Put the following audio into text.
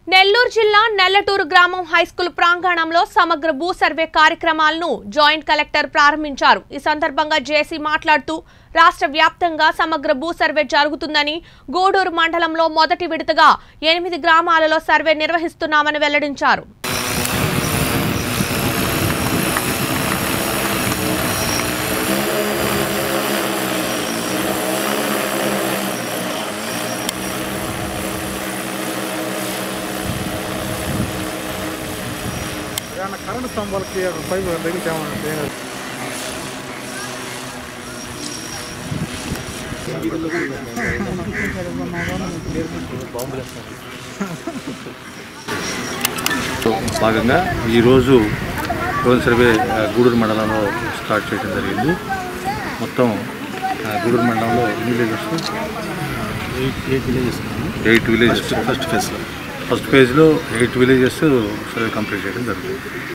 నెల్లూరు జిల్లా నెల్లటూరు గ్రామం హైస్కూల్ ప్రాంగణంలో సమగ్ర భూ సర్వే కార్యక్రమాలను జాయింట్ కలెక్టర్ ప్రారంభించారు ఈ సందర్భంగా జేసీ మాట్లాడుతూ రాష్ట్ర వ్యాప్తంగా సమగ్ర భూ సర్వే జరుగుతుందని గూడూరు మండలంలో మొదటి విడతగా ఎనిమిది గ్రామాలలో సర్వే నిర్వహిస్తున్నామని వెల్లడించారు ఏమన్నా కరెంట్ స్తంభాలకి పైపు తగిలితేమన్నా భాగంగా ఈరోజు డ్రోన్ సర్వే ఆ, గూడూరు మండలంలో స్టార్ట్ చేయడం జరిగింది మొత్తం ఆ, గూడూరు మండలంలో ఎన్ని villages eight eight villages eight villages first ఫేజ్లో ఫస్ట్ ఫేజ్లో ఎయిట్ విలేజెస్ సర్వే కంప్లీట్ చేయడం జరుగుతుంది